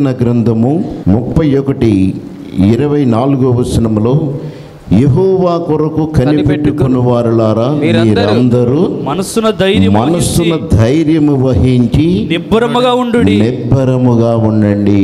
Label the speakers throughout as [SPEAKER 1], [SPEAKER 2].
[SPEAKER 1] కీర్తన గ్రంథము ముప్పై ఒకటి ఇరవై నాలుగో వచనములో యెహోవా కొరకు కనిపెట్టుకుని వారులారా
[SPEAKER 2] మీరందరూ
[SPEAKER 1] మీరందరూ
[SPEAKER 2] మనస్సున ధైర్యం
[SPEAKER 1] మనస్సున ధైర్యము వహించి
[SPEAKER 2] నిబ్బరముగా ఉండు
[SPEAKER 1] నిబ్బరముగా ఉండండి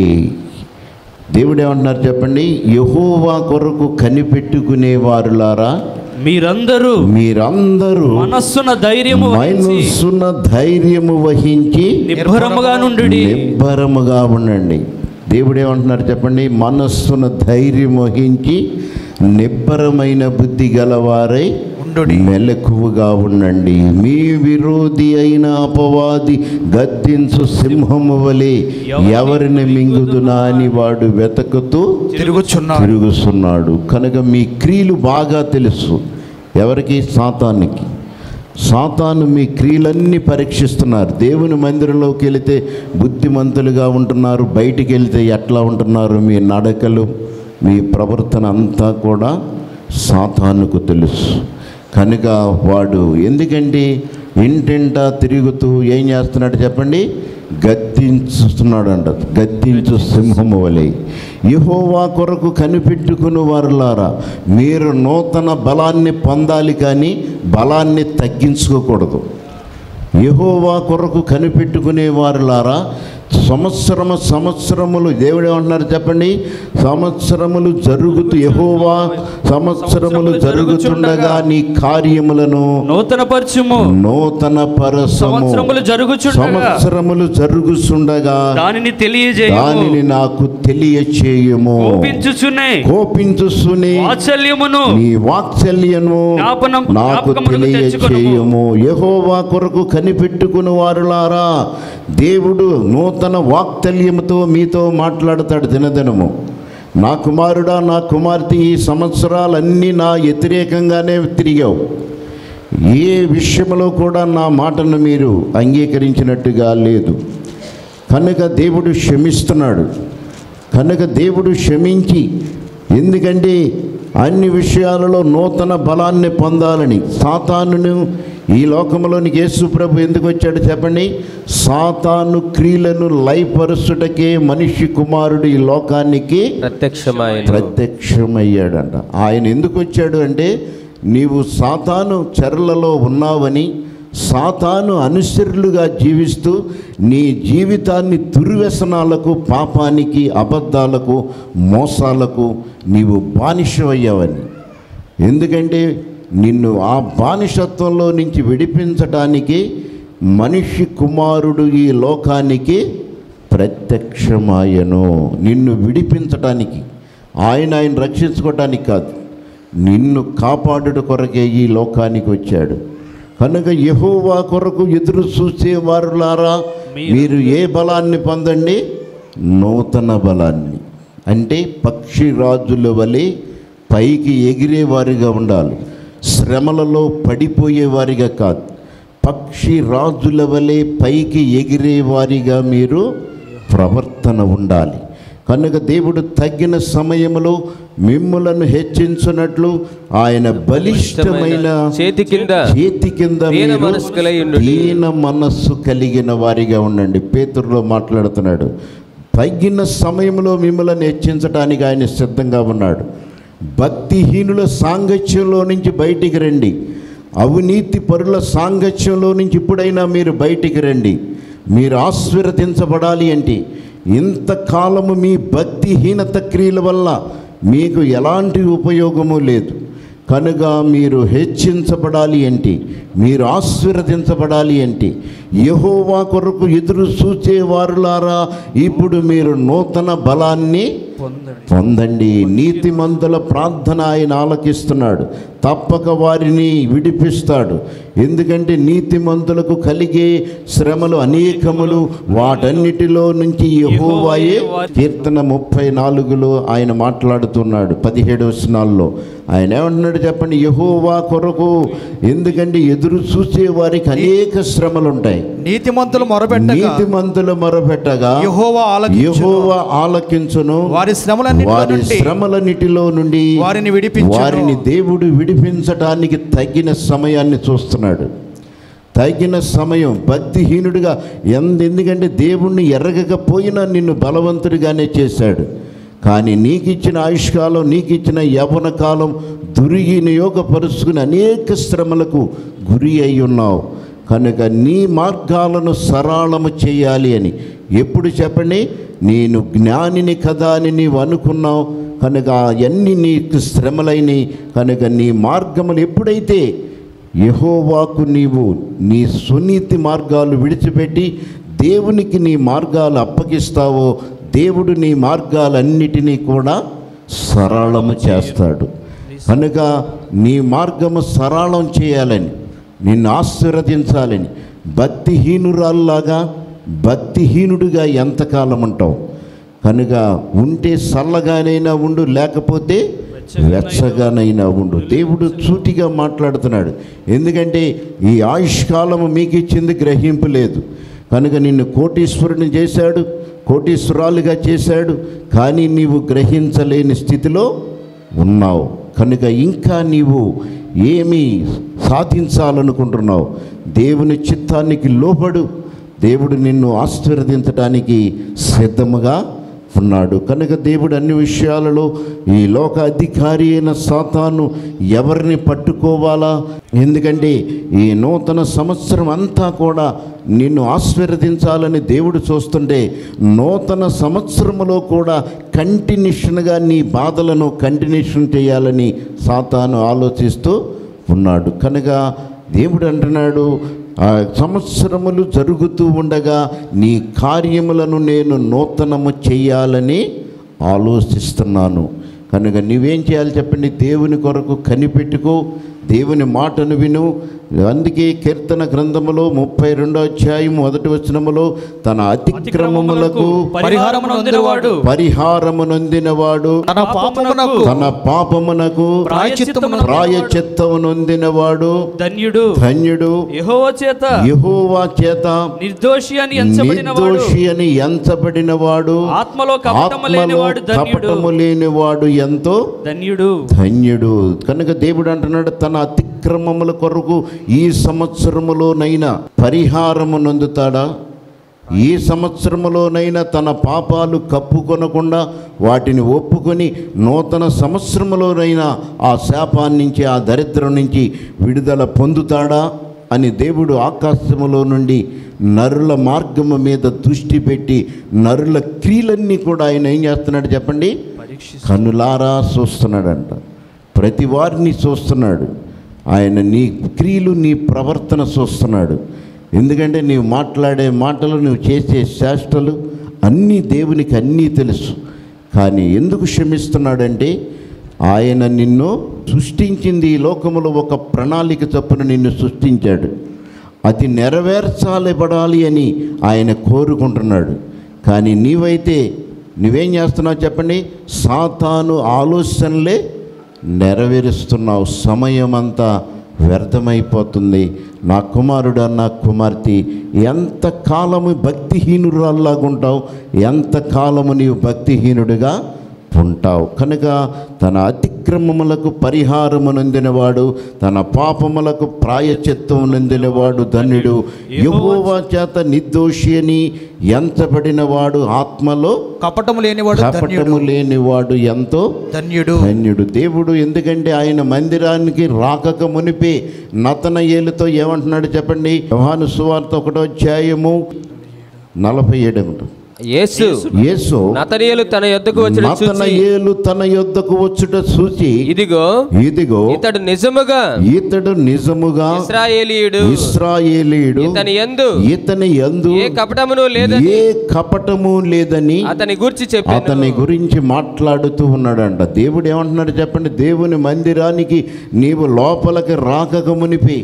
[SPEAKER 1] దేవుడు ఏమంటున్నారు చెప్పండి యెహోవా కొరకు కనిపెట్టుకునే వారులారా
[SPEAKER 2] మీరందరూ
[SPEAKER 1] మీరందరూ
[SPEAKER 2] మనస్సున ధైర్యము వహించి
[SPEAKER 1] మనస్సున ధైర్యము వహించి
[SPEAKER 2] నిబ్బరముగా నుండు
[SPEAKER 1] నిబ్బరముగా ఉండండి దేవుడు ఏమంటున్నారు చెప్పండి మనస్సున ధైర్యం వహించి నిబ్బరమైన బుద్ధి గలవారై మెలకువగా ఉండండి మీ విరోధి అయిన అపవాది గద్దించు సింహము వలె ఎవరిని మింగుదునా అని వాడు వెతకుతూ
[SPEAKER 3] తిరుగుచున్నాడు
[SPEAKER 1] తిరుగుతున్నాడు కనుక మీ క్రియలు బాగా తెలుసు ఎవరికి సాతానికి సాతాను మీ క్రియలన్నీ పరీక్షిస్తున్నారు దేవుని మందిరంలోకి వెళితే బుద్ధిమంతులుగా ఉంటున్నారు బయటికి వెళితే ఎట్లా ఉంటున్నారు మీ నడకలు మీ ప్రవర్తన అంతా కూడా సాతానుకు తెలుసు కనుక వాడు ఎందుకంటే ఇంటింటా తిరుగుతూ ఏం చేస్తున్నాడు చెప్పండి గద్దించుస్తున్నాడు అంట గద్దించు సింహము వలె యహోవా కొరకు కనిపెట్టుకుని వారులారా మీరు నూతన బలాన్ని పొందాలి కానీ బలాన్ని తగ్గించుకోకూడదు యహోవా కొరకు కనిపెట్టుకునే వారులారా సంవత్సరము సంవత్సరములు దేవుడు ఏమంటున్నారు చెప్పండి సంవత్సరములు జరుగుతూ యహోవా సంవత్సరములు జరుగుతుండగా నీ కార్యములను
[SPEAKER 2] నూతన పరచుము
[SPEAKER 1] నూతన పరసము
[SPEAKER 2] సంవత్సరములు జరుగుచుండగా
[SPEAKER 1] సంవత్సరములు జరుగుతుండగా
[SPEAKER 2] దానిని తెలియజేయము
[SPEAKER 1] దానిని నాకు తెలియచేయము
[SPEAKER 2] కోపించుచునే
[SPEAKER 1] కోపించుసుని
[SPEAKER 2] వాత్సల్యమును
[SPEAKER 1] నీ వాత్సల్యను
[SPEAKER 2] జ్ఞాపనం-
[SPEAKER 1] నాకు
[SPEAKER 2] జ్ఞాపకములకు
[SPEAKER 1] తెలియచేయము యహోవా కొరకు కనిపెట్టుకుని వారులారా దేవుడు నూతన వాక్తల్యముతో మీతో మాట్లాడతాడు దినదినము నా కుమారుడా నా కుమార్తె ఈ సంవత్సరాలన్నీ నా వ్యతిరేకంగానే తిరిగావు ఏ విషయంలో కూడా నా మాటను మీరు అంగీకరించినట్టుగా లేదు కనుక దేవుడు క్షమిస్తున్నాడు కనుక దేవుడు క్షమించి ఎందుకంటే అన్ని విషయాలలో నూతన బలాన్ని పొందాలని సాతానును ఈ లోకంలోనికి యేసు ప్రభు ఎందుకు వచ్చాడు చెప్పండి సాతాను క్రియలను లయపరుచుటకే మనిషి కుమారుడు ఈ లోకానికి
[SPEAKER 4] ప్రత్యక్షమైన
[SPEAKER 1] ప్రత్యక్షమయ్యాడంట ఆయన ఎందుకు వచ్చాడు అంటే నీవు సాతాను చెరలలో ఉన్నావని సాతాను అనుసరులుగా జీవిస్తూ నీ జీవితాన్ని దుర్వ్యసనాలకు పాపానికి అబద్ధాలకు మోసాలకు నీవు బానిసవయ్యావని ఎందుకంటే నిన్ను ఆ బానిసత్వంలో నుంచి విడిపించడానికి మనిషి కుమారుడు ఈ లోకానికి ప్రత్యక్షమాయను నిన్ను విడిపించటానికి ఆయన ఆయన రక్షించుకోవటానికి కాదు నిన్ను కాపాడుట కొరకే ఈ లోకానికి వచ్చాడు కనుక యెహోవా కొరకు ఎదురు చూసే వారులారా మీరు ఏ బలాన్ని పొందండి నూతన బలాన్ని అంటే పక్షి రాజుల వలె పైకి ఎగిరేవారిగా ఉండాలి శ్రమలలో పడిపోయేవారిగా కాదు పక్షి రాజుల వలె పైకి ఎగిరేవారిగా మీరు ప్రవర్తన ఉండాలి కనుక దేవుడు తగిన సమయంలో మిమ్ములను హెచ్చించున్నట్లు ఆయన బలిష్టమైన
[SPEAKER 4] చేతి కింద
[SPEAKER 1] చేతి కింద
[SPEAKER 4] దీన
[SPEAKER 1] మీరు
[SPEAKER 4] మనస్కులై ఉండుడి.
[SPEAKER 1] దీన మనస్సు కలిగిన వారిగా ఉండండి పేతురులో మాట్లాడుతున్నాడు తగిన సమయంలో మిమ్మల్ని హెచ్చించడానికి ఆయన సిద్ధంగా ఉన్నాడు భక్తిహీనుల సాంగత్యంలో నుంచి బయటికి రండి అవినీతి పరుల సాంగత్యంలో నుంచి ఇప్పుడైనా మీరు బయటికి రండి మీరు ఆశీర్వదించబడాలి అంటే ఇంతకాలము మీ భక్తిహీనత క్రియల వల్ల మీకు ఎలాంటి ఉపయోగము లేదు కనుక మీరు హెచ్చించబడాలి అంటే మీరు ఆశీర్వదించబడాలి అంటే యహోవా కొరకు ఎదురు చూచే వారులారా ఇప్పుడు మీరు నూతన బలాన్ని పొందండి నీతిమంతుల ప్రార్థన ఆయన ఆలకిస్తున్నాడు తప్పక వారిని విడిపిస్తాడు ఎందుకంటే నీతిమంతులకు కలిగే శ్రమలు అనేకములు వాటన్నిటిలో నుంచి యెహోవాయే కీర్తన ముప్పై నాలుగులో ఆయన మాట్లాడుతున్నాడు పదిహేడు వచనాల్లో ఆయన ఏమంటున్నాడు చెప్పండి యెహోవా కొరకు ఎందుకంటే ఎదురు చూసే వారికి అనేక శ్రమలు ఉంటాయి
[SPEAKER 3] నీతిమంతులు మొరబెట్టగా
[SPEAKER 1] నీతిమంతులు మొరపెట్టగా
[SPEAKER 3] యెహోవా ఆలకించును.
[SPEAKER 1] యెహోవా ఆలకించును
[SPEAKER 3] వారి శ్రమలన్నిటిలో
[SPEAKER 1] వారి
[SPEAKER 3] నుండి
[SPEAKER 1] శ్రమలన్నిటిలో నుండి
[SPEAKER 3] వారిని విడిపించును.
[SPEAKER 1] వారిని దేవుడు విడిపించడానికి తగిన సమయాన్ని చూస్తున్నాడు తగిన సమయం భక్తిహీనుడిగా ఎంత ఎందుకంటే దేవుణ్ణి ఎరగకపోయినా నిన్ను బలవంతుడిగానే చేశాడు కానీ నీకు ఇచ్చిన ఆయుష్కాలం నీకు ఇచ్చిన యవన కాలం దుర్వినియోగపరుచుకుని అనేక శ్రమలకు గురి అయి ఉన్నావు కనుక నీ మార్గాలను సరళము చేయాలి అని ఎప్పుడు చెప్పండి నేను జ్ఞానిని కదా అని నీవు అనుకున్నావు కనుక అవన్నీ నీకు శ్రమలైనవి కనుక నీ మార్గములు ఎప్పుడైతే యహోవాకు నీవు నీ సునీతి మార్గాలు విడిచిపెట్టి దేవునికి నీ మార్గాలు అప్పగిస్తావో దేవుడు నీ మార్గాలన్నిటినీ కూడా సరళము చేస్తాడు కనుక నీ మార్గము సరళం చేయాలని నిన్ను ఆశీర్వదించాలని భక్తిహీనురాల్లాగా భక్తిహీనుడిగా ఎంతకాలం ఉంటావు కనుక ఉంటే చల్లగానైనా ఉండు లేకపోతే వెచ్చగానైనా ఉండు దేవుడు సూటిగా మాట్లాడుతున్నాడు ఎందుకంటే ఈ ఆయుష్కాలము మీకు ఇచ్చింది గ్రహింపు లేదు కనుక నిన్ను కోటీశ్వరుని చేశాడు కోటీశ్వరాలుగా చేశాడు కానీ నీవు గ్రహించలేని స్థితిలో ఉన్నావు కనుక ఇంకా నీవు ఏమి సాధించాలనుకుంటున్నావు దేవుని చిత్తానికి లోబడు దేవుడు నిన్ను ఆశీర్వదించడానికి సిద్ధముగా ఉన్నాడు కనుక దేవుడు అన్ని విషయాలలో ఈ లోక అధికారి అయిన సాతాను ఎవరిని పట్టుకోవాలా ఎందుకంటే ఈ నూతన సంవత్సరం అంతా కూడా నిన్ను ఆశీర్వదించాలని దేవుడు చూస్తుంటే నూతన సంవత్సరములో కూడా కంటిన్యూషన్గా నీ బాధలను కంటిన్యూషన్ చేయాలని సాతాను ఆలోచిస్తూ ఉన్నాడు కనుక దేవుడు అంటున్నాడు ఆ సంవత్సరములు జరుగుతూ ఉండగా నీ కార్యములను నేను నూతనము చేయాలని ఆలోచిస్తున్నాను కనుక నువ్వేం చేయాలి చెప్పండి దేవుని కొరకు కనిపెట్టుకో దేవుని మాటను విను అందుకే కీర్తన గ్రంథములో ముప్పై రెండో అధ్యాయం మొదటి వచనములో తన అతిక్రమములకు
[SPEAKER 2] పరిహారము నొందినవాడు
[SPEAKER 1] పరిహారము నొందినవాడు
[SPEAKER 3] తన పాపమునకు
[SPEAKER 1] తన పాపమునకు
[SPEAKER 2] ప్రాయశ్చిత్తమును
[SPEAKER 1] ప్రాయచిత్తము నొందినవాడు
[SPEAKER 2] ధన్యుడు
[SPEAKER 1] ధన్యుడు
[SPEAKER 2] యెహోవా చేత
[SPEAKER 1] యెహోవా చేత
[SPEAKER 2] నిర్దోషి అని ఎంచబడినవాడు
[SPEAKER 1] నిర్దోషి అని ఎంచబడినవాడు
[SPEAKER 2] ఆత్మలో కపటము
[SPEAKER 1] ఆత్మలో
[SPEAKER 2] లేనివాడు ధన్యుడు
[SPEAKER 1] కపటము లేనివాడు ఎంతో
[SPEAKER 2] ధన్యుడు
[SPEAKER 1] ధన్యుడు కనుక దేవుడు అంటున్నాడు తన అతిక్రమముల కొరకు ఈ సంవత్సరములోనైనా పరిహారము నొందుతాడా ఈ సంవత్సరములోనైనా తన పాపాలు కప్పుకొనకుండా వాటిని ఒప్పుకొని నూతన సంవత్సరములోనైనా ఆ శాపాన్ని నుంచి ఆ దరిద్రం నుంచి విడుదల పొందుతాడా అని దేవుడు ఆకాశములో నుండి నరుల మార్గము మీద దృష్టి పెట్టి నరుల క్రియలన్నీ కూడా ఆయన ఏం చేస్తున్నాడు చెప్పండి కనులారా చూస్తున్నాడంట ప్రతి వారిని చూస్తున్నాడు ఆయన నీ క్రియలు నీ ప్రవర్తన చూస్తున్నాడు ఎందుకంటే నీవు మాట్లాడే మాటలు నువ్వు చేసే చేష్టలు అన్నీ దేవునికి అన్నీ తెలుసు కానీ ఎందుకు క్షమిస్తున్నాడంటే ఆయన నిన్ను సృష్టించింది ఈ లోకములో ఒక ప్రణాళిక చొప్పున నిన్ను సృష్టించాడు అది నెరవేర్చాలిపడాలి అని ఆయన కోరుకుంటున్నాడు కానీ నీవైతే నువ్వేం చేస్తున్నావు చెప్పండి సాతాను ఆలోచనలే నెరవేరుస్తున్నావు సమయం అంతా వ్యర్థమైపోతుంది నా కుమారుడు నా కుమార్తె ఎంత కాలము భక్తిహీనురాల్లాగా ఉంటావు ఎంత కాలము నీవు భక్తిహీనుడిగా ఉంటావు కనుక తన అతిక్రమములకు పరిహారము నొందినవాడు తన పాపములకు ప్రాయచిత్తం నొందినవాడు ధన్యుడు యహోవా చేత నిర్దోషి అని ఎంచబడినవాడు ఆత్మలో
[SPEAKER 3] కపటము లేనివాడు ధన్యుడు
[SPEAKER 1] కపటము లేనివాడు ఎంతో
[SPEAKER 3] ధన్యుడు
[SPEAKER 1] ధన్యుడు దేవుడు ఎందుకంటే ఆయన మందిరానికి రాకక మునిపే నతనయేలుతో ఏమంటున్నాడు చెప్పండి యోహాను సువార్త ఒకటో అధ్యాయము నలభై ఏడు
[SPEAKER 4] యేసు
[SPEAKER 1] యేసు
[SPEAKER 4] నతనీయులు తన యొద్దకు వచ్చిన చూసి
[SPEAKER 1] నతనయేలు తన యొద్దకు వచ్చుట చూచి
[SPEAKER 4] ఇదిగో
[SPEAKER 1] ఇదిగో
[SPEAKER 4] ఇతడు నిజముగా
[SPEAKER 1] ఇతడు నిజముగా
[SPEAKER 4] ఇస్రాయేలీయుడు
[SPEAKER 1] ఇస్రాయేలీయుడు
[SPEAKER 4] ఇతని యందు
[SPEAKER 1] ఇతని యందు
[SPEAKER 4] ఏ కపటమును లేదని
[SPEAKER 1] ఏ కపటము లేదని
[SPEAKER 4] అతని గురించి చెప్పాను
[SPEAKER 1] అతని గురించి మాట్లాడుతూ ఉన్నాడంట దేవుడు ఏమంటున్నాడు చెప్పండి దేవుని మందిరానికి నీవు లోపలికి రాకక మునిపి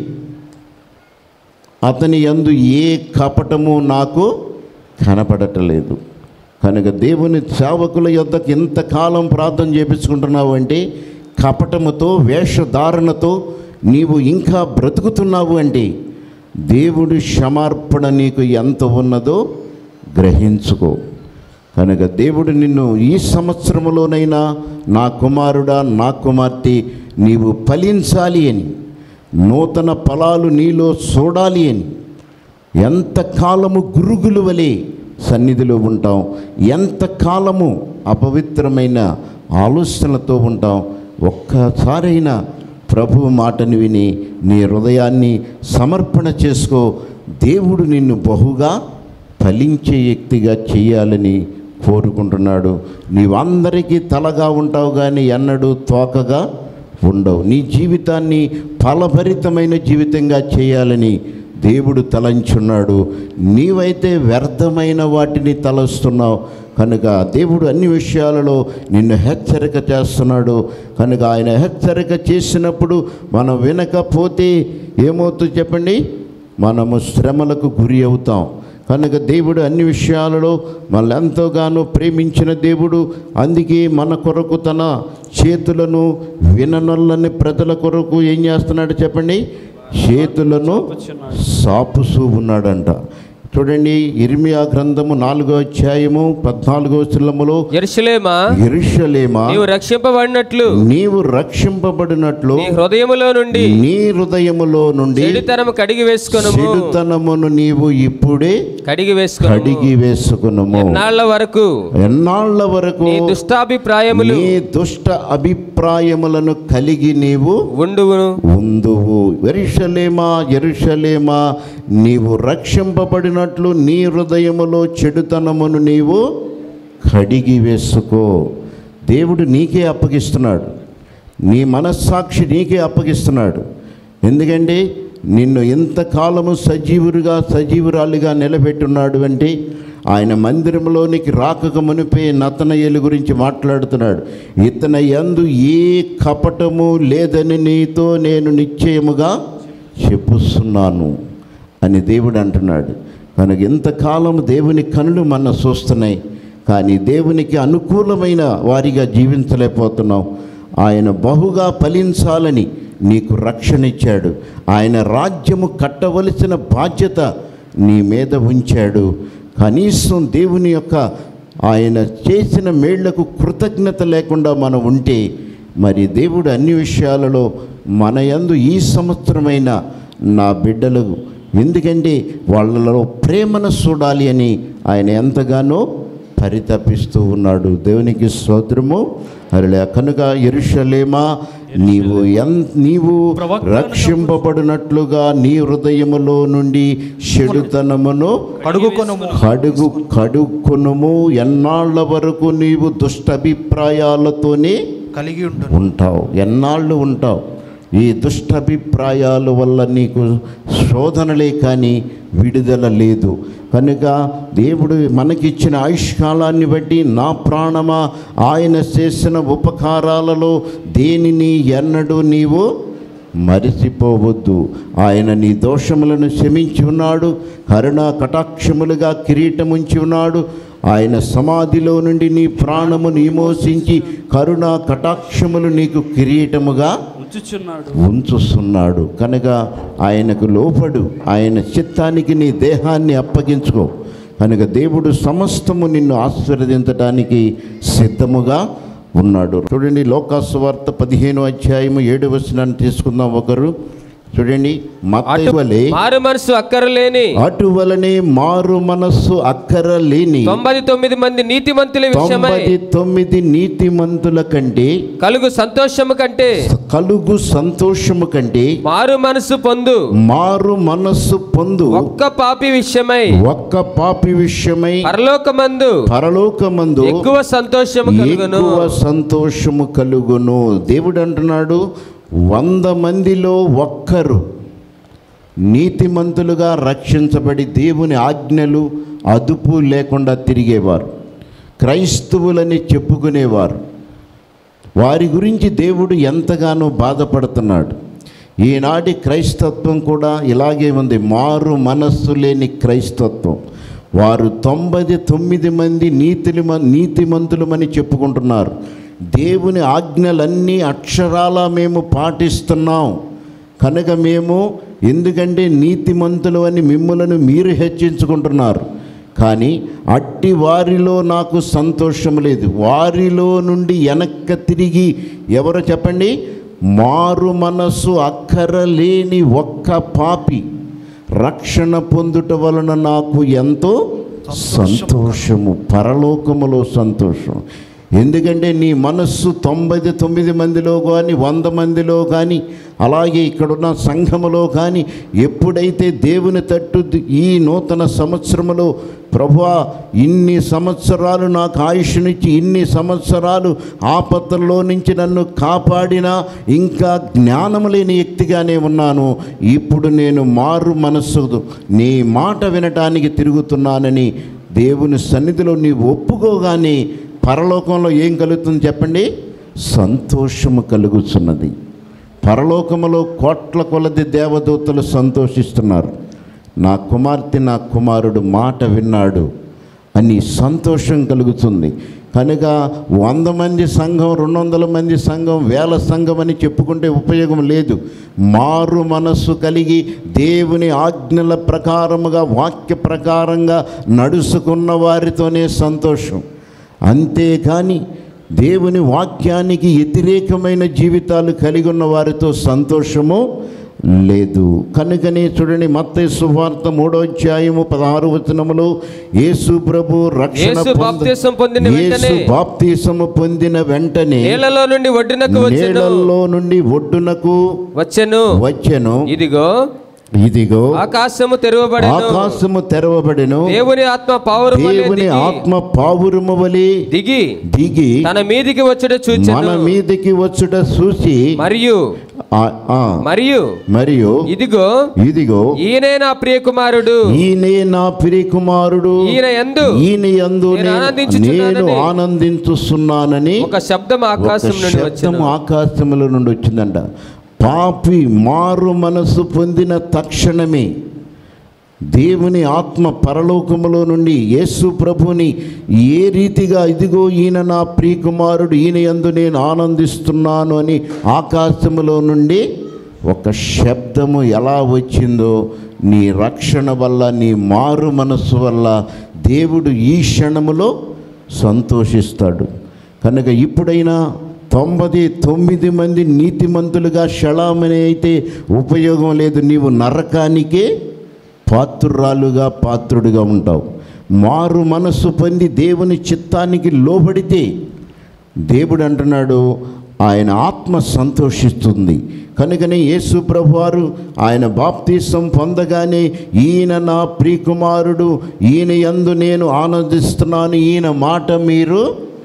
[SPEAKER 1] అతని యందు ఏ కపటము నాకు కనపడటలేదు కనుక దేవుని సేవకుల యొద్దకు ఇంతకాలం ప్రార్థన చేపించుకుంటున్నావు అంటే కపటముతో వేషధారణతో నీవు ఇంకా బ్రతుకుతున్నావు అంటే దేవుడి క్షమార్పణ నీకు ఎంత ఉన్నదో గ్రహించుకో కనుక దేవుడు నిన్ను ఈ సంవత్సరములోనైనా నా కుమారుడా నా కుమార్తె నీవు ఫలించాలి అని నూతన ఫలాలు నీలో చూడాలి అని ఎంతకాలము గురుగులు వలె సన్నిధిలో ఉంటాం ఎంతకాలము అపవిత్రమైన ఆలోచనలతో ఉంటాం ఒక్కసారైనా ప్రభు మాటను విని నీ హృదయాన్ని సమర్పణ చేసుకో దేవుడు నిన్ను బహుగా ఫలించే వ్యక్తిగా చేయాలని కోరుకుంటున్నాడు నీవందరికీ తలగా ఉంటావు కానీ ఎన్నడూ తోకగా ఉండవు నీ జీవితాన్ని ఫలభరితమైన జీవితంగా చేయాలని దేవుడు తలంచున్నాడు నీవైతే వ్యర్థమైన వాటిని తలస్తున్నావు కనుక దేవుడు అన్ని విషయాలలో నిన్ను హెచ్చరిక చేస్తున్నాడు కనుక ఆయన హెచ్చరిక చేసినప్పుడు మనం వినకపోతే ఏమవుతుంది చెప్పండి మనము శ్రమలకు గురి అవుతాం కనుక దేవుడు అన్ని విషయాలలో మనల్ని ఎంతోగానో ప్రేమించిన దేవుడు అందుకే మన కొరకు తన చేతులను విననొల్లని ప్రజల కొరకు ఏం చేస్తున్నాడు చెప్పండి చేతులను సాపుసూ ఉన్నాడంట చూడండి ఇర్మియా గ్రంథము నాలుగో అధ్యాయము పద్నాలుగో స్థలములో
[SPEAKER 4] ఎరుసలేమా
[SPEAKER 1] ఇరుషలేమా
[SPEAKER 4] నీవు రక్షింపబడినట్లు
[SPEAKER 1] నీవు రక్షింపబడినట్లు
[SPEAKER 4] నీ హృదయములో నుండి
[SPEAKER 1] నీ హృదయములో నుండి
[SPEAKER 4] చెడుతనము కడిగి వేసుకొనుము
[SPEAKER 1] చెడుతనమును నీవు ఇప్పుడే
[SPEAKER 4] కడిగి వేసుకొనుము
[SPEAKER 1] కడిగి వేసుకున్నాము
[SPEAKER 4] నాళ్ల వరకు
[SPEAKER 1] ఎన్నాళ్ళ వరకు
[SPEAKER 4] నీ దుష్టాభిప్రాయములు
[SPEAKER 1] నీ దుష్ట అభిప్రాయములను కలిగి నీవు
[SPEAKER 4] ఉండువును
[SPEAKER 1] ఉందువు ఎరుషలేమా ఎరుషలేమా నీవు రక్షింపబడినట్లు నీ హృదయములో చెడుతనమును నీవు కడిగి వేసుకో దేవుడు నీకే అప్పగిస్తున్నాడు నీ మనస్సాక్షి నీకే అప్పగిస్తున్నాడు ఎందుకంటే నిన్ను ఇంతకాలము సజీవుడిగా సజీవురాలిగా నిలబెట్టున్నాడు అంటే ఆయన మందిరంలోనికి రాకక మునిపే నతనయ్యల గురించి మాట్లాడుతున్నాడు ఇతని యందు ఏ కపటము లేదని నీతో నేను నిశ్చయముగా చెప్పుస్తున్నాను అని దేవుడు అంటున్నాడు కనుక ఇంతకాలం దేవుని కనులు మన చూస్తున్నాయి కానీ దేవునికి అనుకూలమైన వారిగా జీవించలేకపోతున్నాం ఆయన బహుగా ఫలించాలని నీకు రక్షణ ఇచ్చాడు ఆయన రాజ్యము కట్టవలసిన బాధ్యత నీ మీద ఉంచాడు కనీసం దేవుని యొక్క ఆయన చేసిన మేళ్లకు కృతజ్ఞత లేకుండా మనం ఉంటే మరి దేవుడు అన్ని విషయాలలో మన యందు ఈ సంవత్సరమైన నా బిడ్డలు ఎందుకంటే వాళ్ళలో ప్రేమను చూడాలి అని ఆయన ఎంతగానో పరితపిస్తూ ఉన్నాడు దేవునికి స్తోత్రము అరలే కనుక ఎరుషలేమా నీవు ఎన్ నీవు రక్షింపబడినట్లుగా నీ హృదయములో నుండి చెడుతనమును
[SPEAKER 3] కడుగుకొనుము
[SPEAKER 1] కడుగు కడుక్కునుము ఎన్నాళ్ళ వరకు నీవు దుష్ట అభిప్రాయాలతోనే
[SPEAKER 3] కలిగి ఉండు
[SPEAKER 1] ఉంటావు ఎన్నాళ్ళు ఉంటావు ఈ దుష్టభిప్రాయాల వల్ల నీకు శోధనలే కానీ విడుదల లేదు కనుక దేవుడు మనకిచ్చిన ఆయుష్కాలాన్ని బట్టి నా ప్రాణమా ఆయన చేసిన ఉపకారాలలో దేనిని ఎన్నడూ నీవు మరిచిపోవద్దు ఆయన నీ దోషములను క్షమించి ఉన్నాడు కరుణా కటాక్షములుగా కిరీటముంచి ఉన్నాడు ఆయన సమాధిలో నుండి నీ ప్రాణము నిమోసించి కరుణా కటాక్షములు నీకు కిరీటముగా
[SPEAKER 2] ఉంచుచున్నాడు
[SPEAKER 1] ఉంచుస్తున్నాడు కనుక ఆయనకు లోపడు ఆయన చిత్తానికి నీ దేహాన్ని అప్పగించుకో కనుక దేవుడు సమస్తము నిన్ను ఆశీర్వదించడానికి సిద్ధముగా ఉన్నాడు చూడండి లోకాసు వార్త పదిహేను అధ్యాయము ఏడు వచనాన్ని తీసుకుందాం ఒకరు చూడండి మత్తయి వలె
[SPEAKER 4] మారు మనసు అక్కరలేని
[SPEAKER 1] అటువలనే మారు మనస్సు అక్కర లేని
[SPEAKER 4] తొంభై తొమ్మిది మంది నీతిమంతుల విషయమై
[SPEAKER 1] తొంభై తొమ్మిది నీతిమంతుల కంటే
[SPEAKER 4] కలుగు సంతోషము కంటే
[SPEAKER 1] కలుగు సంతోషము కంటే
[SPEAKER 4] మారు మనసు పొందు
[SPEAKER 1] మారు మనస్సు పొందు
[SPEAKER 4] ఒక్క పాపి విషయమై
[SPEAKER 1] ఒక్క పాపి విషయమై
[SPEAKER 4] పరలోకమందు
[SPEAKER 1] పరలోకమందు
[SPEAKER 4] ఎక్కువ సంతోషము కలుగును
[SPEAKER 1] ఎక్కువ సంతోషము కలుగును దేవుడు అంటున్నాడు వంద మందిలో ఒక్కరు నీతిమంతులుగా రక్షించబడి దేవుని ఆజ్ఞలు అదుపు లేకుండా తిరిగేవారు క్రైస్తవులని చెప్పుకునేవారు వారి గురించి దేవుడు ఎంతగానో బాధపడుతున్నాడు ఈనాటి క్రైస్తత్వం కూడా ఇలాగే ఉంది మారు మనస్సు లేని క్రైస్తత్వం వారు తొంభై తొమ్మిది మంది నీతిని నీతిమంతులమని చెప్పుకుంటున్నారు దేవుని ఆజ్ఞలన్నీ అక్షరాల మేము పాటిస్తున్నాం కనుక మేము ఎందుకంటే నీతిమంతులు అని మిమ్ములను మీరు హెచ్చించుకుంటున్నారు కానీ అట్టి వారిలో నాకు సంతోషం లేదు వారిలో నుండి వెనక్క తిరిగి ఎవరో చెప్పండి మారు మనస్సు అక్కరలేని ఒక్క పాపి రక్షణ పొందుట వలన నాకు ఎంతో సంతోషము పరలోకములో సంతోషం ఎందుకంటే నీ మనస్సు తొంభై తొమ్మిది మందిలో కానీ వంద మందిలో కానీ అలాగే ఇక్కడున్న సంఘములో కానీ ఎప్పుడైతే దేవుని తట్టు ఈ నూతన సంవత్సరములో ప్రభువా ఇన్ని సంవత్సరాలు నాకు ఆయుష్నిచ్చి ఇన్ని సంవత్సరాలు ఆపత్తుల్లో నుంచి నన్ను కాపాడినా ఇంకా జ్ఞానము లేని వ్యక్తిగానే ఉన్నాను ఇప్పుడు నేను మారు మనస్సు నీ మాట వినటానికి తిరుగుతున్నానని దేవుని సన్నిధిలో నీ ఒప్పుకోగానే పరలోకంలో ఏం కలుగుతుంది చెప్పండి సంతోషము కలుగుతున్నది పరలోకములో కోట్ల కొలది దేవదూతలు సంతోషిస్తున్నారు నా కుమార్తె నా కుమారుడు మాట విన్నాడు అని సంతోషం కలుగుతుంది కనుక వంద మంది సంఘం రెండు వందల మంది సంఘం వేల సంఘం అని చెప్పుకుంటే ఉపయోగం లేదు మారు మనస్సు కలిగి దేవుని ఆజ్ఞల ప్రకారముగా వాక్య ప్రకారంగా నడుచుకున్న వారితోనే సంతోషం అంతేకాని దేవుని వాక్యానికి వ్యతిరేకమైన జీవితాలు కలిగి ఉన్న వారితో సంతోషము లేదు కనుకనే చూడండి మత్తయి సువార్త మూడో అధ్యాయము పదహారు వచనములో యేసు ప్రభు రక్షణ
[SPEAKER 4] యేసు
[SPEAKER 1] పొంద-
[SPEAKER 4] బాప్తిసం పొందిన వెంటనే
[SPEAKER 1] యేసు బాప్తిసము పొందిన వెంటనే
[SPEAKER 4] నీళ్ళలో నుండి ఒడ్డునకు వచ్చెను
[SPEAKER 1] నీళ్ళల్లో నుండి ఒడ్డునకు
[SPEAKER 4] వచ్చెను
[SPEAKER 1] వచ్చెను
[SPEAKER 4] ఇదిగో
[SPEAKER 1] ఇదిగో
[SPEAKER 4] ఆకాశము తెరవబడెను
[SPEAKER 1] ఆకాశము తెరవబడెను
[SPEAKER 4] దేవుని ఆత్మ పావురము వలె
[SPEAKER 1] దేవుని
[SPEAKER 4] దిగి-
[SPEAKER 1] ఆత్మ పావురము వలె
[SPEAKER 4] దిగి
[SPEAKER 1] దిగి
[SPEAKER 4] తన మీదికి వచ్చుట
[SPEAKER 1] మన
[SPEAKER 4] చూచెను
[SPEAKER 1] మీదకి వచ్చుట చూసి
[SPEAKER 4] మరియు
[SPEAKER 1] ఆ, ఆ,
[SPEAKER 4] మరియు
[SPEAKER 1] మరియు
[SPEAKER 4] ఇదిగో
[SPEAKER 1] ఇదిగో
[SPEAKER 4] ఈయనే నా ప్రియ కుమారుడు
[SPEAKER 1] ఈయనే నా ప్రియ కుమారుడు
[SPEAKER 4] ఈయన యందు
[SPEAKER 1] ఈయన యందు
[SPEAKER 4] నేను
[SPEAKER 1] నేను
[SPEAKER 4] ఆనందించుచున్నానని
[SPEAKER 1] నేను ఆనందించుస్తున్నానని
[SPEAKER 4] ఒక శబ్దం
[SPEAKER 1] ఒక
[SPEAKER 4] ఆకాశం నుండి
[SPEAKER 1] శబ్దం
[SPEAKER 4] వచ్చెను
[SPEAKER 1] ఆకాశముల నుండి వచ్చిందంట పాపి మారు మనసు పొందిన తక్షణమే దేవుని ఆత్మ పరలోకములో నుండి యేసు ప్రభుని ఏ రీతిగా ఇదిగో ఈయన నా ప్రియకుమారుడు ఈయన యందు నేను ఆనందిస్తున్నాను అని ఆకాశములో నుండి ఒక శబ్దము ఎలా వచ్చిందో నీ రక్షణ వల్ల నీ మారు మనస్సు వల్ల దేవుడు ఈ క్షణములో సంతోషిస్తాడు కనుక ఇప్పుడైనా తొంభై తొమ్మిది మంది నీతిమంతులుగా షళామని అయితే ఉపయోగం లేదు నీవు నరకానికే పాత్రురాలుగా పాత్రుడిగా ఉంటావు మారు మనస్సు పొంది దేవుని చిత్తానికి లోబడితే దేవుడు అంటున్నాడు ఆయన ఆత్మ సంతోషిస్తుంది కనుకనే యేసు ప్రభువారు ఆయన బాప్తీసం పొందగానే ఈయన నా ప్రియకుమారుడు ఈయన యందు నేను ఆనందిస్తున్నాను ఈయన మాట మీరు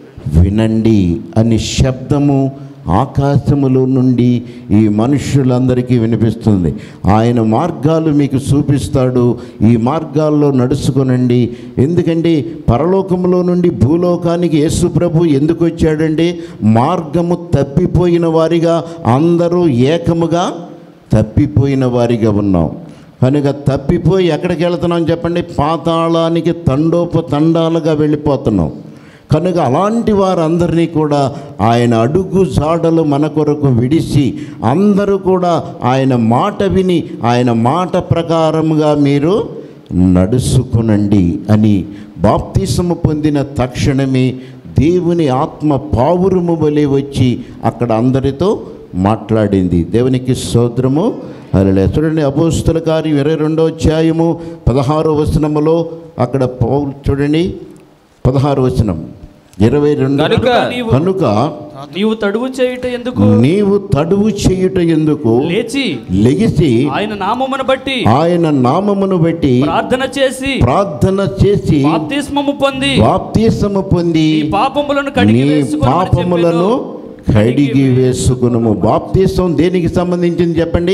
[SPEAKER 1] వినండి అని శబ్దము ఆకాశములో నుండి ఈ మనుషులందరికీ వినిపిస్తుంది ఆయన మార్గాలు మీకు చూపిస్తాడు ఈ మార్గాల్లో నడుచుకొనండి ఎందుకంటే పరలోకములో నుండి భూలోకానికి యేసు ప్రభు ఎందుకు వచ్చాడండి మార్గము తప్పిపోయిన వారిగా అందరూ ఏకముగా తప్పిపోయిన వారిగా ఉన్నాం కనుక తప్పిపోయి ఎక్కడికి వెళ్తున్నాం చెప్పండి పాతాళానికి తండోప తండాలుగా వెళ్ళిపోతున్నాం కనుక అలాంటి వారందరినీ కూడా ఆయన అడుగు జాడలు మన కొరకు విడిచి అందరూ కూడా ఆయన మాట విని ఆయన మాట ప్రకారముగా మీరు నడుచుకునండి అని బాప్తిసము పొందిన తక్షణమే దేవుని ఆత్మ పావురము వలె వచ్చి అక్కడ అందరితో మాట్లాడింది దేవునికి స్తోత్రము అలా చూడండి అపోస్తుల కార్యం ఇరవై రెండో అధ్యాయము పదహారో వచనములో అక్కడ పౌలు చూడండి పదహారు వచనం ఇరవై రెండు
[SPEAKER 4] కనుక
[SPEAKER 2] నీవు
[SPEAKER 1] కనుక
[SPEAKER 2] నీవు తడువు చేయుట ఎందుకు
[SPEAKER 1] నీవు తడువు చేయుట ఎందుకు
[SPEAKER 2] లేచి
[SPEAKER 1] లెగిసి
[SPEAKER 2] ఆయన నామమును బట్టి
[SPEAKER 1] ఆయన నామమును బట్టి
[SPEAKER 2] ప్రార్థన చేసి
[SPEAKER 1] ప్రార్థన చేసి
[SPEAKER 2] బాప్తిస్మము పొంది
[SPEAKER 1] బాప్తీసము పొంది
[SPEAKER 2] నీ పాపములను కడిగి
[SPEAKER 1] నీ
[SPEAKER 2] వేసుకొనుమని
[SPEAKER 1] పాపములను
[SPEAKER 2] చెప్పెను.
[SPEAKER 1] కడిగి వేసుకునుము బాప్తీసం దేనికి సంబంధించింది చెప్పండి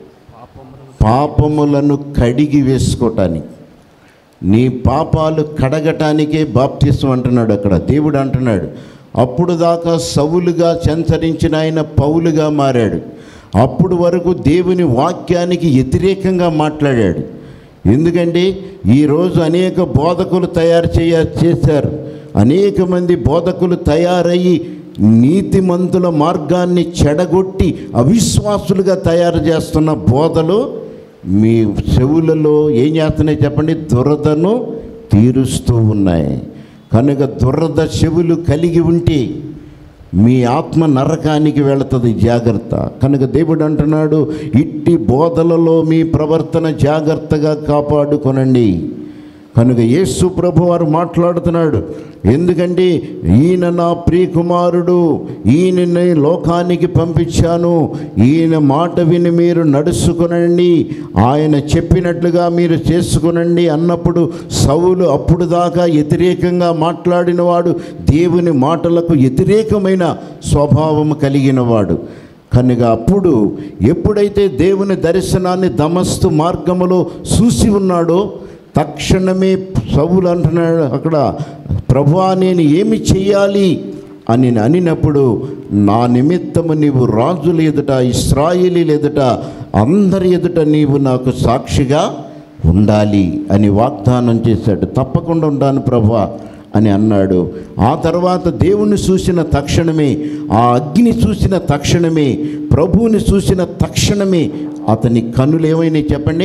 [SPEAKER 1] పాపములను కడిగి వేసుకోవటానికి నీ పాపాలు కడగటానికే బాప్తిసం అంటున్నాడు అక్కడ దేవుడు అంటున్నాడు అప్పుడు దాకా సవులుగా సంచరించిన ఆయన పౌలుగా మారాడు అప్పుడు వరకు దేవుని వాక్యానికి వ్యతిరేకంగా మాట్లాడాడు ఎందుకంటే ఈరోజు అనేక బోధకులు తయారు చేయ చేశారు అనేక మంది బోధకులు తయారయ్యి నీతిమంతుల మార్గాన్ని చెడగొట్టి అవిశ్వాసులుగా తయారు చేస్తున్న బోధలు మీ చెవులలో ఏం చేస్తున్నాయి చెప్పండి దురదను తీరుస్తూ ఉన్నాయి కనుక దురద చెవులు కలిగి ఉంటే మీ ఆత్మ నరకానికి వెళుతుంది జాగ్రత్త కనుక దేవుడు అంటున్నాడు ఇట్టి బోధలలో మీ ప్రవర్తన జాగ్రత్తగా కాపాడుకొనండి కనుక యేసు ప్రభు వారు మాట్లాడుతున్నాడు ఎందుకంటే ఈయన నా ప్రియకుమారుడు ఈయనని లోకానికి పంపించాను ఈయన మాట విని మీరు నడుచుకునండి ఆయన చెప్పినట్లుగా మీరు చేసుకునండి అన్నప్పుడు సౌలు అప్పుడు దాకా వ్యతిరేకంగా మాట్లాడినవాడు దేవుని మాటలకు వ్యతిరేకమైన స్వభావం కలిగినవాడు కనుక అప్పుడు ఎప్పుడైతే దేవుని దర్శనాన్ని దమస్తు మార్గములో చూసి ఉన్నాడో తక్షణమే సవులు అంటున్నాడు అక్కడ ప్రభువా నేను ఏమి చెయ్యాలి అని అనినప్పుడు నా నిమిత్తము నీవు రాజుల ఎదుట ఇస్రాయేలీల ఎదుట అందరి ఎదుట నీవు నాకు సాక్షిగా ఉండాలి అని వాగ్దానం చేశాడు తప్పకుండా ఉంటాను ప్రభువా అని అన్నాడు ఆ తర్వాత దేవుని చూసిన తక్షణమే ఆ అగ్ని చూసిన తక్షణమే ప్రభువుని చూసిన తక్షణమే అతని కన్నులు ఏమైనాయి చెప్పండి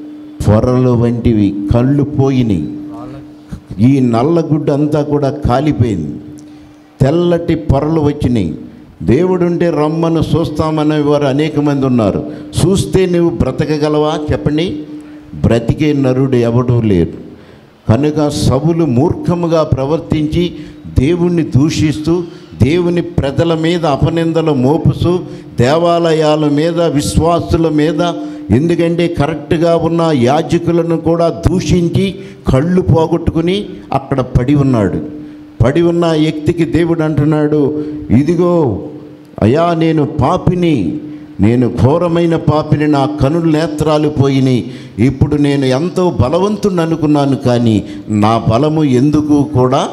[SPEAKER 1] పొరలు వంటివి కళ్ళు పోయినాయి ఈ నల్లగుడ్డ అంతా కూడా కాలిపోయింది తెల్లటి పొరలు వచ్చినాయి దేవుడుంటే రమ్మను చూస్తామనే వారు అనేక మంది ఉన్నారు చూస్తే నువ్వు బ్రతకగలవా చెప్పండి బ్రతికే నరుడు ఎవడూ లేరు కనుక సవులు మూర్ఖముగా ప్రవర్తించి దేవుణ్ణి దూషిస్తూ దేవుని ప్రజల మీద అపనిందలు మోపుతూ దేవాలయాల మీద విశ్వాసుల మీద ఎందుకంటే కరెక్ట్గా ఉన్న యాజకులను కూడా దూషించి కళ్ళు పోగొట్టుకుని అక్కడ పడి ఉన్నాడు పడి ఉన్న వ్యక్తికి దేవుడు అంటున్నాడు ఇదిగో అయా నేను పాపిని నేను ఘోరమైన పాపిని నా కనుల నేత్రాలు పోయినాయి ఇప్పుడు నేను ఎంతో బలవంతుని అనుకున్నాను కానీ నా బలము ఎందుకు కూడా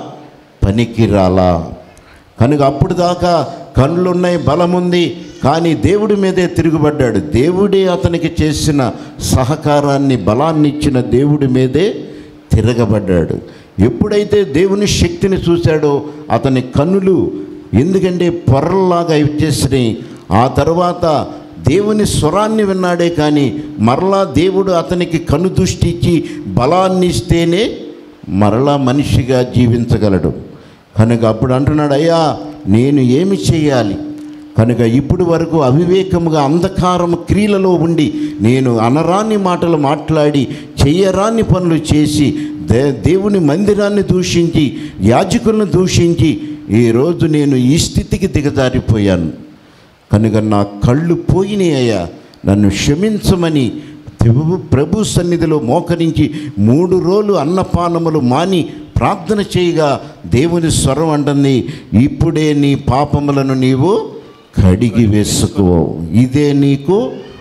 [SPEAKER 1] పనికిరాలా కనుక అప్పుడు దాకా కళ్ళున్నాయి బలముంది కానీ దేవుడి మీదే తిరుగుబడ్డాడు దేవుడే అతనికి చేసిన సహకారాన్ని బలాన్ని ఇచ్చిన దేవుడి మీదే తిరగబడ్డాడు ఎప్పుడైతే దేవుని శక్తిని చూశాడో అతని కన్నులు ఎందుకంటే పొరల్లాగా ఇచ్చేసినాయి ఆ తర్వాత దేవుని స్వరాన్ని విన్నాడే కానీ మరలా దేవుడు అతనికి కను దృష్టి ఇచ్చి బలాన్ని ఇస్తేనే మరలా మనిషిగా జీవించగలడు కనుక అప్పుడు అంటున్నాడు అయ్యా నేను ఏమి చేయాలి కనుక ఇప్పుడు వరకు అవివేకముగా అంధకారం క్రియలలో ఉండి నేను అనరాని మాటలు మాట్లాడి చెయ్యరాని పనులు చేసి దే దేవుని మందిరాన్ని దూషించి యాజకులను దూషించి ఈరోజు నేను ఈ స్థితికి దిగజారిపోయాను కనుక నా కళ్ళు పోయినాయి అయ్యా నన్ను క్షమించమని ప్రభు ప్రభు సన్నిధిలో మోకరించి మూడు రోజులు అన్నపానములు మాని ప్రార్థన చేయగా దేవుని స్వరం అంటుంది ఇప్పుడే నీ పాపములను నీవు కడిగి వేసుకో ఇదే నీకు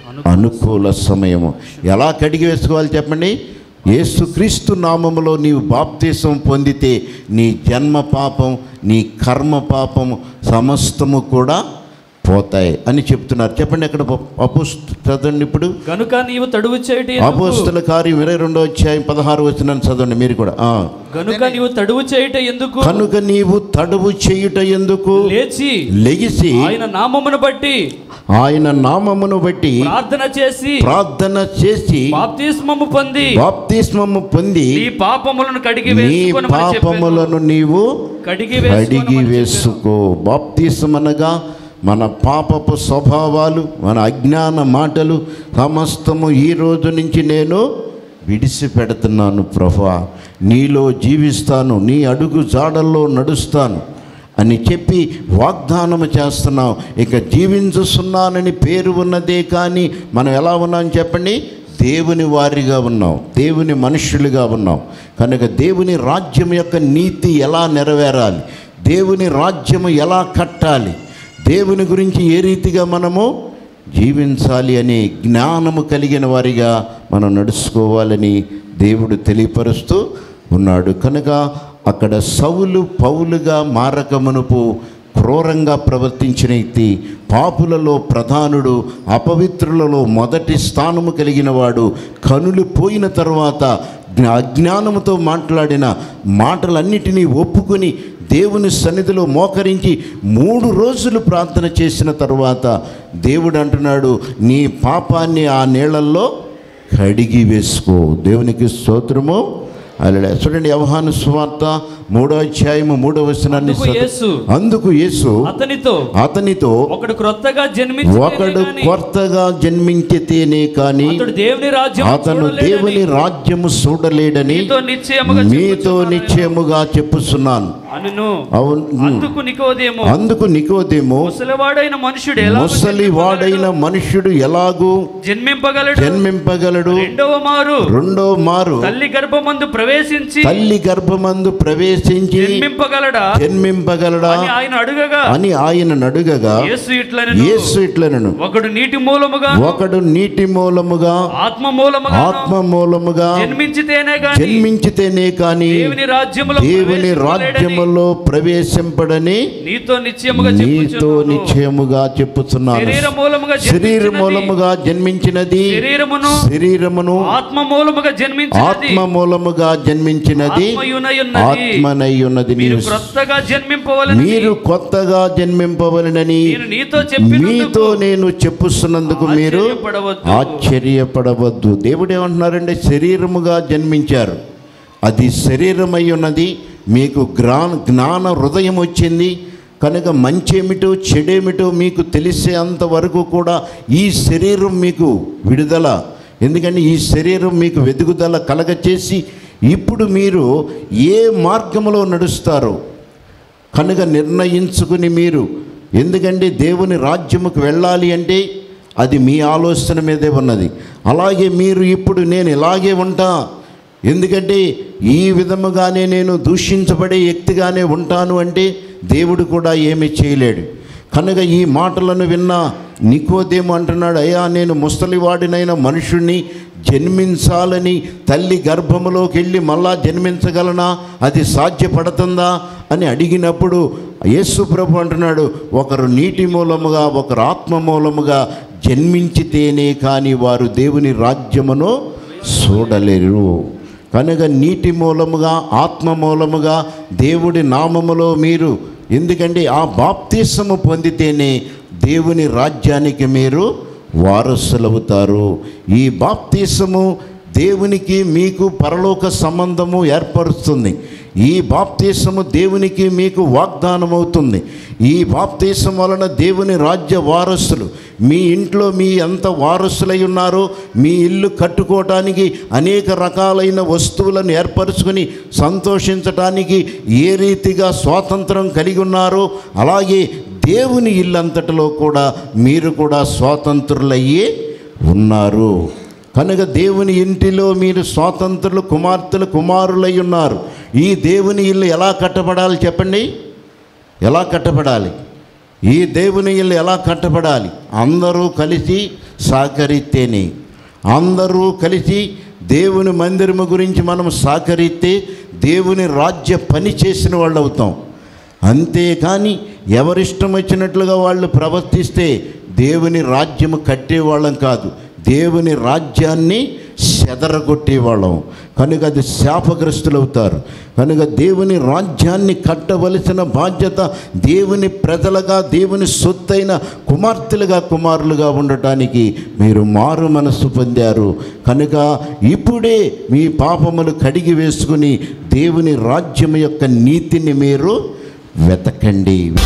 [SPEAKER 1] అనుకూల సమయము ఎలా కడిగి వేసుకోవాలి చెప్పండి యేసుక్రీస్తు నామములో నీవు బాప్తీసం పొందితే నీ జన్మ పాపం నీ కర్మ పాపం సమస్తము కూడా పోతాయి అని చెప్తున్నారు చెప్పండి అక్కడ అపుస్తు చదవండి ఇప్పుడు
[SPEAKER 2] గనుక నీవు తడువు చేయటి ఎందుకు?
[SPEAKER 1] అపోస్తుల కార్యం ఇరవై రెండో అధ్యాయం పదహారు వచ్చిన చదవండి మీరు కూడా ఆ.
[SPEAKER 2] గనుక నీవు తడువు చేయట ఎందుకు
[SPEAKER 1] కనుక నీవు తడువు చేయుట ఎందుకు
[SPEAKER 2] లేచి
[SPEAKER 1] లెగిసి
[SPEAKER 2] ఆయన నామమును బట్టి
[SPEAKER 1] ఆయన నామమును బట్టి
[SPEAKER 2] ప్రార్థన చేసి
[SPEAKER 1] ప్రార్థన చేసి
[SPEAKER 2] బాప్తిస్మము పొంది
[SPEAKER 1] బాప్తిస్మము పొంది
[SPEAKER 2] నీ పాపములను కడిగి
[SPEAKER 1] నీ
[SPEAKER 2] వేసుకొనమని చెప్పాను
[SPEAKER 1] పాపములను నీవు
[SPEAKER 2] కడిగి
[SPEAKER 1] కడిగి
[SPEAKER 2] వేసుకొనమని చెప్పాను.
[SPEAKER 1] వేసుకో బాప్తీసం అనగా మన పాపపు స్వభావాలు మన అజ్ఞాన మాటలు సమస్తము ఈ రోజు నుంచి నేను విడిచిపెడుతున్నాను ప్రభా నీలో జీవిస్తాను నీ అడుగు జాడల్లో నడుస్తాను అని చెప్పి వాగ్దానం చేస్తున్నాం ఇక జీవించుస్తున్నానని పేరు ఉన్నదే కానీ మనం ఎలా ఉన్నాం చెప్పండి దేవుని వారిగా ఉన్నాం దేవుని మనుష్యులుగా ఉన్నాం కనుక దేవుని రాజ్యం యొక్క నీతి ఎలా నెరవేరాలి దేవుని రాజ్యము ఎలా కట్టాలి దేవుని గురించి ఏ రీతిగా మనము జీవించాలి అనే జ్ఞానము కలిగిన వారిగా మనం నడుచుకోవాలని దేవుడు తెలియపరుస్తూ ఉన్నాడు కనుక అక్కడ సౌలు పౌలుగా మారకమునుపు క్రూరంగా ప్రవర్తించిన వ్యక్తి పాపులలో ప్రధానుడు అపవిత్రులలో మొదటి స్థానము కలిగిన వాడు కనులు పోయిన తర్వాత జ్ఞా- అజ్ఞానముతో మాట్లాడిన మాటలన్నిటినీ ఒప్పుకొని దేవుని సన్నిధిలో మోకరించి మూడు రోజులు ప్రార్థన చేసిన తర్వాత దేవుడు అంటున్నాడు నీ పాపాన్ని ఆ నీళ్ళల్లో కడిగి వేసుకో దేవునికి స్తోత్రము అలా చూడండి వ్యవహాను స్వార్త మూడో అధ్యాయము మూడో వచనాన్ని
[SPEAKER 2] అందుకు
[SPEAKER 1] చదువు.
[SPEAKER 2] యేసు
[SPEAKER 1] అందుకు యేసు
[SPEAKER 2] అతనితో
[SPEAKER 1] అతనితో
[SPEAKER 2] ఒకడు క్రొత్తగా జన్మించి
[SPEAKER 1] ఒకడు కొత్తగా జన్మించితేనే కాని
[SPEAKER 2] అతడు దేవుని రాజ్యం
[SPEAKER 1] అతను దేవుని రాజ్యము చూడలేడని
[SPEAKER 2] మీతో నిశ్చయముగా
[SPEAKER 1] మీతో నిశ్చయముగా చెప్పుచున్నాను
[SPEAKER 2] అనును
[SPEAKER 1] అవును
[SPEAKER 2] అందుకు నికోదేమో
[SPEAKER 1] అందుకు నికోదేమో
[SPEAKER 2] ముసలివాడైన మనుషుడు ఎలా
[SPEAKER 1] ముసలి వాడైన మనుష్యుడు ఎలాగూ
[SPEAKER 2] జన్మింపగలడు
[SPEAKER 1] జన్మింపగలడు
[SPEAKER 2] రెండవ మారు
[SPEAKER 1] రెండో మారు
[SPEAKER 2] తల్లి గర్భమందు ప్రవేశించి
[SPEAKER 1] తల్లి గర్భమందు ప్రవేశించి
[SPEAKER 2] జన్మింపగలడా
[SPEAKER 1] జన్మింపగలడా
[SPEAKER 2] అని ఆయన అడుగగా
[SPEAKER 1] అని ఆయన నడుగగా
[SPEAKER 2] యేసు ఇట్లనెను
[SPEAKER 1] యేసు ఇట్లనను
[SPEAKER 2] ఒకడు నీటి మూలముగా
[SPEAKER 1] ఒకడు నీటి మూలముగా
[SPEAKER 2] ఆత్మ మూలముగా
[SPEAKER 1] ఆత్మ మూలముగా
[SPEAKER 2] జన్మించితేనే గాని
[SPEAKER 1] జన్మించితేనే కాని
[SPEAKER 2] దేవుని రాజ్యములో
[SPEAKER 1] దేవుని
[SPEAKER 2] ప్రవేశింపలేడని
[SPEAKER 1] రాజ్యములో ప్రవేశింపడని
[SPEAKER 2] నీతో నిశ్చయముగా
[SPEAKER 1] నీతో
[SPEAKER 2] చెప్పుచున్నాను
[SPEAKER 1] నిశ్చయముగా చెప్పుచున్నాను
[SPEAKER 2] శరీర మూలముగా
[SPEAKER 1] శరీర
[SPEAKER 2] జన్మించినది
[SPEAKER 1] మూలముగా జన్మించినది
[SPEAKER 2] శరీరమును
[SPEAKER 1] శరీరమును
[SPEAKER 2] ఆత్మ మూలముగా జన్మించినది
[SPEAKER 1] ఆత్మ మూలముగా జన్మించినది
[SPEAKER 2] ఆత్మయునయున్నది
[SPEAKER 1] ఆత్మనై ఉన్నది
[SPEAKER 2] మీరు
[SPEAKER 1] నీవు
[SPEAKER 2] క్రొత్తగా జన్మింపవలని
[SPEAKER 1] మీరు కొత్తగా జన్మింపవలనని
[SPEAKER 2] నేను నీతో చెప్పినందుకు
[SPEAKER 1] మీతో నేను చెప్పుస్తున్నందుకు మీరు
[SPEAKER 2] ఆశ్చర్యపడవద్దు.
[SPEAKER 1] ఆశ్చర్యపడవద్దు దేవుడు ఏమంటున్నారంటే శరీరముగా జన్మించారు అది శరీరమై ఉన్నది మీకు గ్రా జ్ఞాన హృదయం వచ్చింది కనుక మంచేమిటో చెడేమిటో మీకు తెలిసేంత వరకు కూడా ఈ శరీరం మీకు విడుదల ఎందుకంటే ఈ శరీరం మీకు వెతుకుదల కలగచేసి ఇప్పుడు మీరు ఏ మార్గంలో నడుస్తారో కనుక నిర్ణయించుకుని మీరు ఎందుకంటే దేవుని రాజ్యముకు వెళ్ళాలి అంటే అది మీ ఆలోచన మీదే ఉన్నది అలాగే మీరు ఇప్పుడు నేను ఇలాగే ఉంటా ఎందుకంటే ఈ విధముగానే నేను దూషించబడే వ్యక్తిగానే ఉంటాను అంటే దేవుడు కూడా ఏమీ చేయలేడు కనుక ఈ మాటలను విన్న నికోదేమో అంటున్నాడు అయ్యా నేను ముసలివాడినైన మనుషుణ్ణి జన్మించాలని తల్లి గర్భములోకి వెళ్ళి మళ్ళా జన్మించగలనా అది సాధ్యపడుతుందా అని అడిగినప్పుడు యేసు ప్రభు అంటున్నాడు ఒకరు నీటి మూలముగా ఒకరు ఆత్మ మూలముగా జన్మించితేనే కానీ వారు దేవుని రాజ్యమును చూడలేరు కనుక నీటి మూలముగా ఆత్మ మూలముగా దేవుడి నామములో మీరు ఎందుకంటే ఆ బాప్తీసము పొందితేనే దేవుని రాజ్యానికి మీరు వారసులవుతారు ఈ బాప్తీసము దేవునికి మీకు పరలోక సంబంధము ఏర్పరుస్తుంది ఈ బాప్తీసము దేవునికి మీకు వాగ్దానం అవుతుంది ఈ బాప్తీసం వలన దేవుని రాజ్య వారసులు మీ ఇంట్లో మీ ఎంత వారసులై ఉన్నారో మీ ఇల్లు కట్టుకోవటానికి అనేక రకాలైన వస్తువులను ఏర్పరచుకొని సంతోషించటానికి ఏ రీతిగా స్వాతంత్రం కలిగి ఉన్నారో అలాగే దేవుని ఇల్లంతటిలో కూడా మీరు కూడా స్వాతంత్రులయ్యి ఉన్నారు కనుక దేవుని ఇంటిలో మీరు స్వాతంత్రులు కుమార్తెలు కుమారులై ఉన్నారు ఈ దేవుని ఇల్లు ఎలా కట్టబడాలి చెప్పండి ఎలా కట్టబడాలి ఈ దేవుని ఇల్లు ఎలా కట్టబడాలి అందరూ కలిసి సహకరిస్తేనే అందరూ కలిసి దేవుని మందిరము గురించి మనం సహకరిస్తే దేవుని రాజ్య పని చేసిన వాళ్ళు అవుతాం అంతేకాని ఎవరిష్టం వచ్చినట్లుగా వాళ్ళు ప్రవర్తిస్తే దేవుని రాజ్యము కట్టేవాళ్ళం కాదు దేవుని రాజ్యాన్ని చెదరగొట్టేవాళ్ళం కనుక అది శాపగ్రస్తులవుతారు కనుక దేవుని రాజ్యాన్ని కట్టవలసిన బాధ్యత దేవుని ప్రజలుగా దేవుని సొత్తైన కుమార్తెలుగా కుమారులుగా ఉండటానికి మీరు మారు మనస్సు పొందారు కనుక ఇప్పుడే మీ పాపములు కడిగి వేసుకుని దేవుని రాజ్యం యొక్క నీతిని మీరు వెతకండి